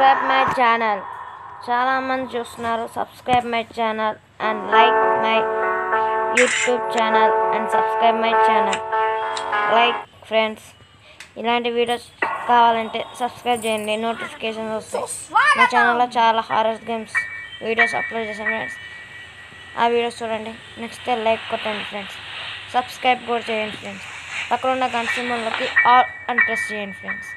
Subscribe my channel చాలామంది చూస్తున్నారు subscribe my channel and like my YouTube channel and subscribe my channel like friends ఇలాంటి videos కావాలంటే subscribe చేయండి notifications వస్తాయి మా ఛానల్లో చాలా హారర్ గేమ్స్ వీడియోస్ అప్లోడ్ చేశాను ఫ్రెండ్స్ ఆ వీడియోస్ చూడండి నెక్స్ట్ లైక్ కొట్టండి ఫ్రెండ్స్ సబ్స్క్రైబ్ కూడా చేయండి ఫ్రెండ్స్ పక్కన ఉన్న గంట సింబల్లోకి ఆల్ అని ప్రెస్ చేయండి friends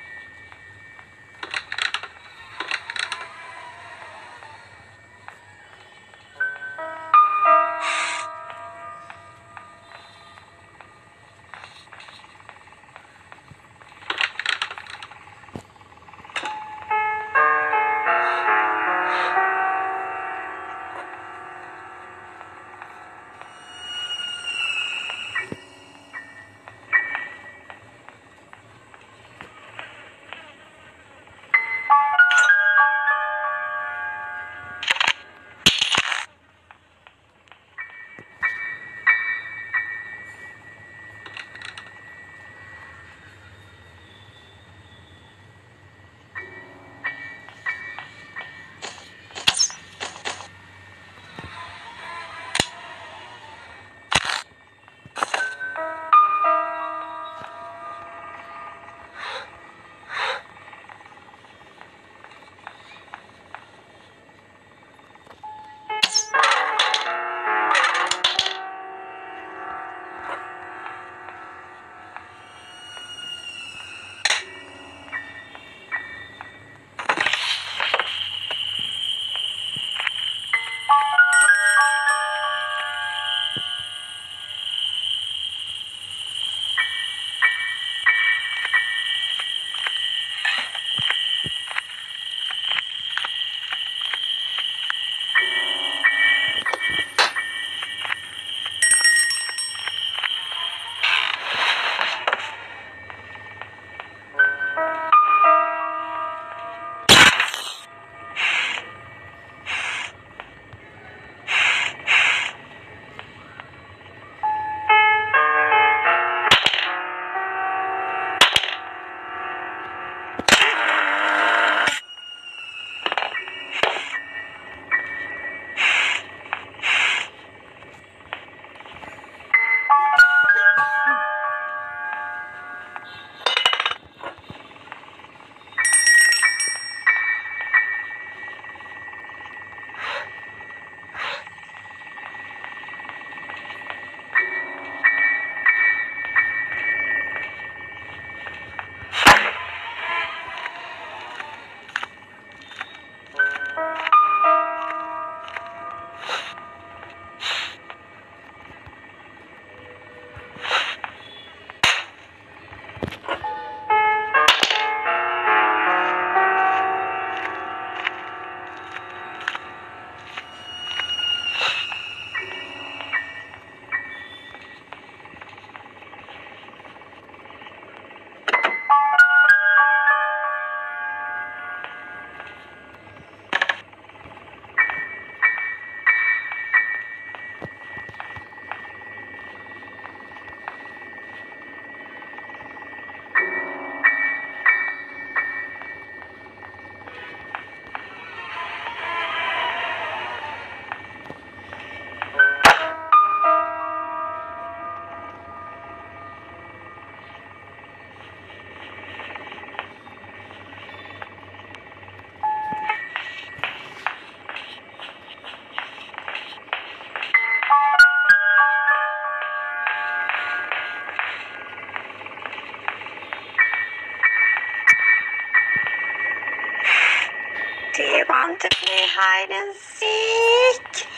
Do you want to play hide and seek?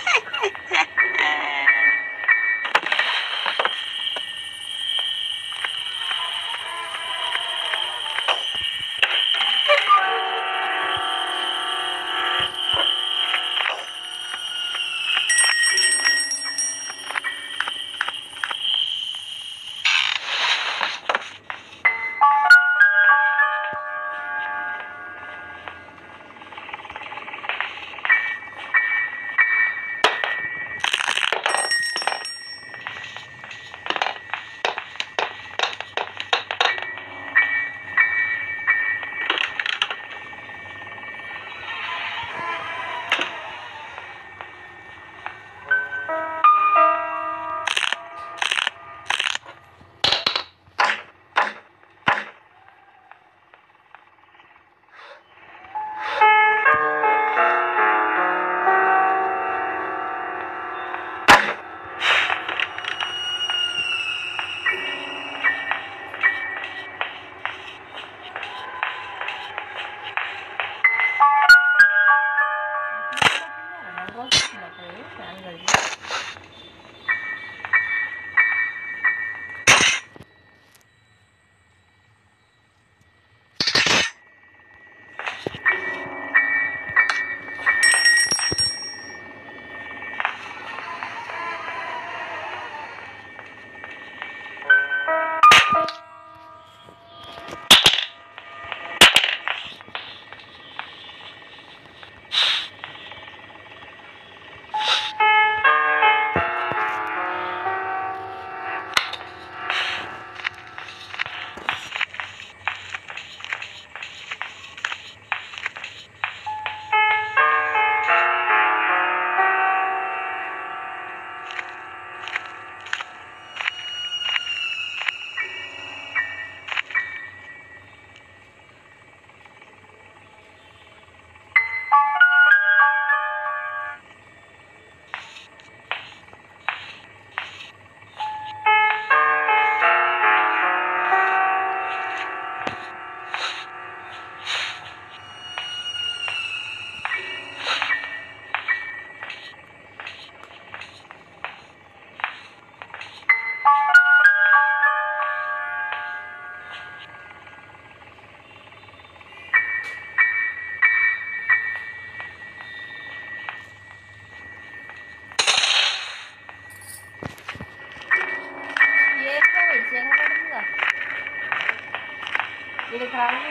ఇది కావాలి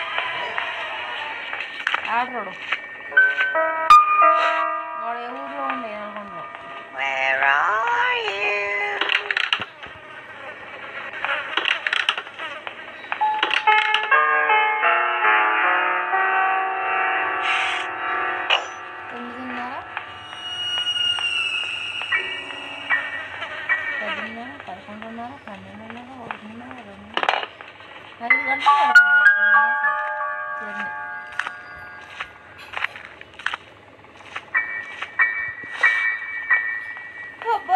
ఆడతాడు వాడు ఏ ఊర్లో ఉండే అనుకుంటున్నావు Where are you? తొమ్మిదిన్నర పదిన్నర పదకొండున్నర పన్నెండున్నర ఒకటిన్నర రెండు ఐదు గంటలు జర్నీ అబ్బా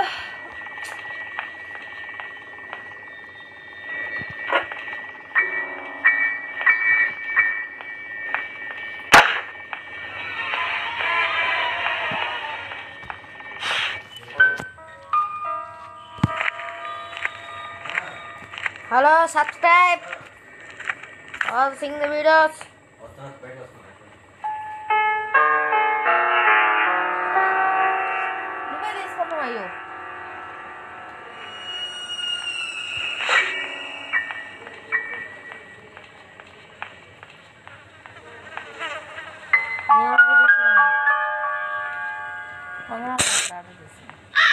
hello subscribe all sing the videos నువ్వే తీసుకున్నావు అయ్యో నేను ఆర్డర్ చేశాను. పొంగనాలు ఒకటి ఆర్డర్ చేశాను.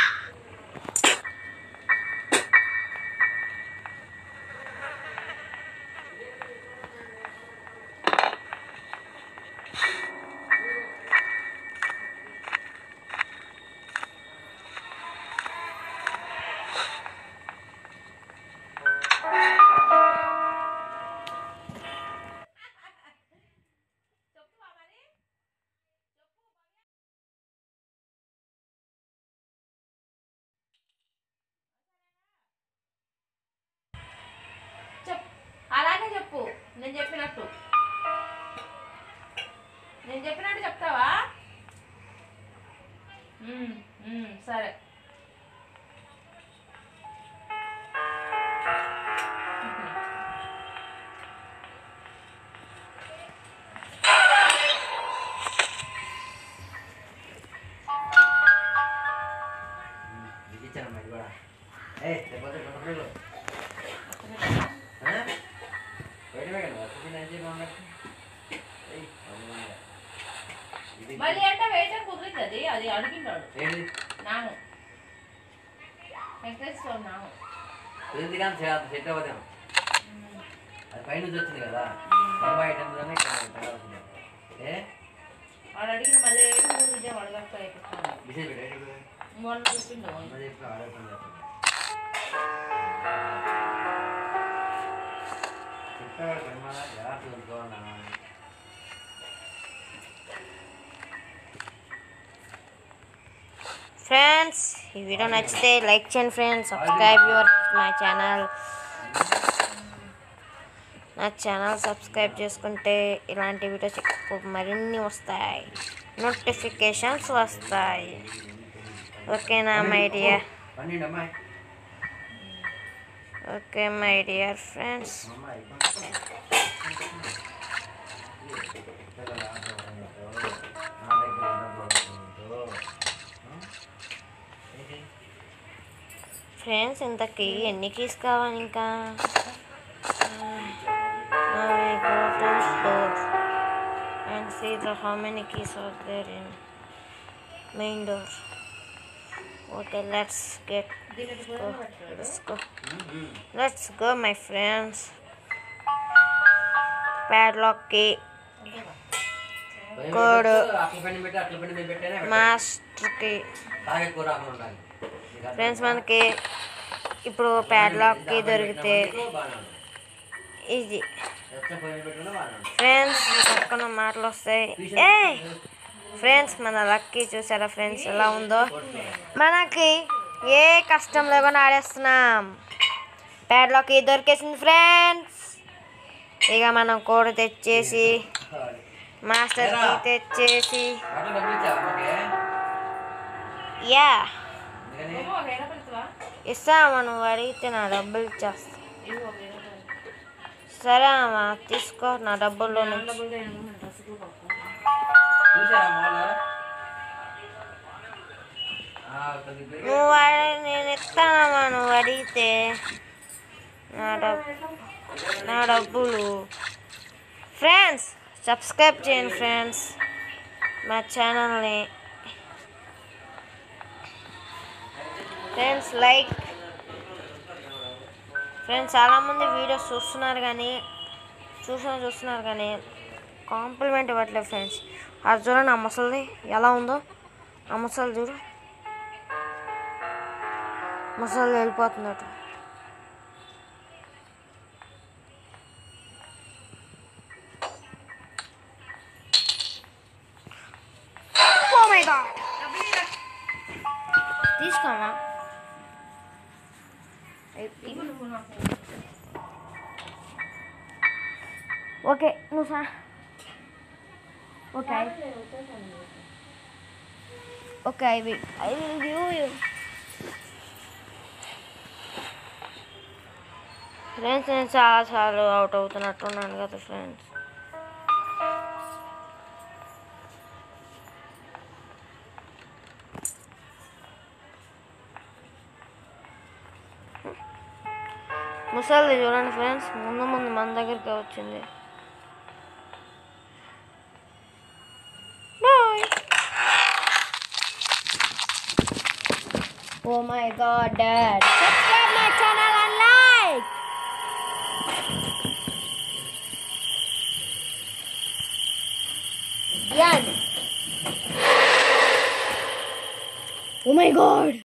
చెప్పు అలాగే చెప్పు నేను చెప్పినట్టు నేను చెప్పినట్టు చెప్తావా మ్మ్, మ్మ్, సరే ఇచ్చానమ్మా ఇది కూడా ఏ లేకపోతే కొట్టలేదు బయట వేగండి వస్తుంది ఏం చేయమన్నా ఇది మళ్ళీ అంటే వేయటం కుదిరింది అది అది అడిగిండాడు ఏంటి నాను వెంకటేశ్వర నాను కుదిరింది కానీ చేయాలి సెట్ అవ్వదేమో అది పైన నుంచి వచ్చింది కదా తొంభై ఐటమ్లోనే పెట్టాల్సింది ఏ వాడు అడిగిన మళ్ళీ ఏంటి గురించి అడగక్క అయిపోతున్నాను డిసైడ్ పెట్టే మొన్న చెప్పిండు అమ్మ చెప్పి ఆడకుండా చెప్పాడు కర్మాల ఎలా చూసుకోవాలన్నా ఫ్రెండ్స్ ఈ వీడియో నచ్చితే లైక్ చేయండి friends subscribe your my channel నా ఛానల్ సబ్స్క్రైబ్ చేసుకుంటే ఇలాంటి వీడియోస్ ఎక్కువ మరిన్ని వస్తాయి నోటిఫికేషన్స్ వస్తాయి ఓకేనా మై డియర్ పన్నెండు అమ్మాయి ఓకే మై డియర్ ఫ్రెండ్స్ అమ్మాయి ఫ్రెండ్స్ ఇంతకీ ఎన్ని కీస్ కావాలి ఇంకా and see the how many keys are there in main door. Okay, let's get let's go. Let's go. Let's go, my friends. Padlock key, code. అట్ల పని పెట్టి అట్ల పని మీద పెట్టేనే పెట్టాలి. master key. తాగే కూర రాకుండా ఉండాలి నీకు అర్థం ఫ్రెండ్స్ మనకి ఇప్పుడు ప్యాడ్లాక్ కీ దొరికితే ఇంట్లో బాగానే ఉంది. ఈజీ ఎట్ల పని మీద పెట్టుకున్నా బాగానే ఉంది. ఫ్రెండ్స్ పక్కన మాటలు వస్తాయి ఏ ఫ్రెండ్స్ మన లక్కీ చూసారా ఫ్రెండ్స్ ఎలా ఉందో మనకి ఏ కష్టం లేకుండా ఆడేస్తున్నాం ప్యాడ్లోకి దొరికేసింది ఫ్రెండ్స్ ఇక మనం కోడ్ తెచ్చేసి మాస్టర్ కీ తెచ్చేసి అట్లా డబ్బులు ఇచ్చావా ఓకే యా అందుకని ఇస్తామా నువ్వు అడిగితే నా డబ్బులు ఇచ్చేస్తా సరే అమ్మా తీసుకో నా డబ్బుల్లో నుంచి చూసారా మాల్ కొద్దిగా నువ్వు అడి- నేను ఇస్తానమ్మా నువ్వు అడిగితే నా డబ్బు నా డబ్బులు ఫ్రెండ్స్ సబ్స్క్రైబ్ చేయండి ఫ్రెండ్స్ మా ఛానల్ని ఫ్రెండ్స్ లైక్ ఫ్రెండ్స్ చాలామంది వీడియోస్ చూస్తున్నారు కానీ చూసిన చూస్తున్నారు కానీ కాంప్లిమెంట్ ఇవ్వట్లేదు ఫ్రెండ్స్ అది చూడండి ఆ ముసలిది ఎలా ఉందో ఆ ముసలి చూడు ముసలి వెళ్ళిపోతుందట Oh my god! తీసుకోమా ఓకే నువ్వు సా okay okay I will I will give you friends నేను చాలా సార్లు అవుట్ అవుతున్నట్టున్నాను కదా ఫ్రెండ్స్ ముసలి చూడండి ఫ్రెండ్స్ ముందు ముందు మన దగ్గరికి వచ్చింది boy oh my god dad subscribe my channel and like Yan. Oh my god.